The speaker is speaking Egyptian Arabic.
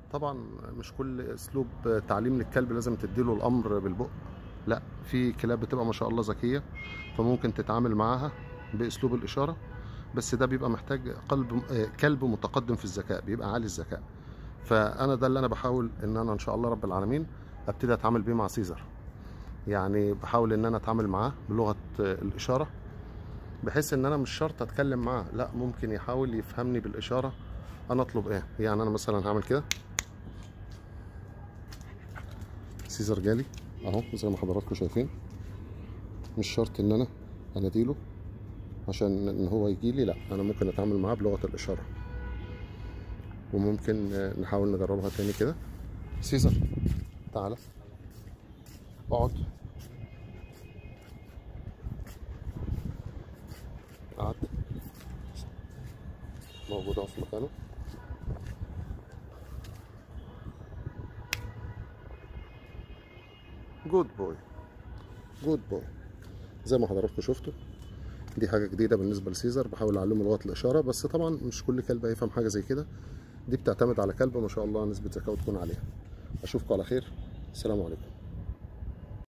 طبعا مش كل اسلوب تعليم للكلب لازم تديله الامر بالبق لا في كلاب بتبقى ما شاء الله ذكيه فممكن تتعامل معاها باسلوب الاشاره بس ده بيبقى محتاج قلب آه، كلب متقدم في الذكاء بيبقى عالي الذكاء فانا ده اللي انا بحاول ان انا ان شاء الله رب العالمين ابتدي اتعامل بيه مع سيزر يعني بحاول ان انا اتعامل معاه بلغه آه، الاشاره بحيث ان انا مش شرط اتكلم معاه لا ممكن يحاول يفهمني بالاشاره انا اطلب ايه يعني انا مثلا هعمل كده سيزر جالي اهو زي ما حضراتكم شايفين مش شرط ان انا اناديله عشان ان هو يجي لي لا انا ممكن اتعامل معاه بلغه الاشاره وممكن آه، نحاول نجربها تاني كده سيزر تعالى اقعد قعد موجود اهو في مكانه جود بوي جود بوي زي ما حضراتكم شفتوا دي حاجه جديده بالنسبه لسيزر بحاول اعلمه لغه الاشاره بس طبعا مش كل كلب هيفهم حاجه زي كده دي بتعتمد على كلب ما شاء الله نسبه ذكائه تكون عليها اشوفكم على خير السلام عليكم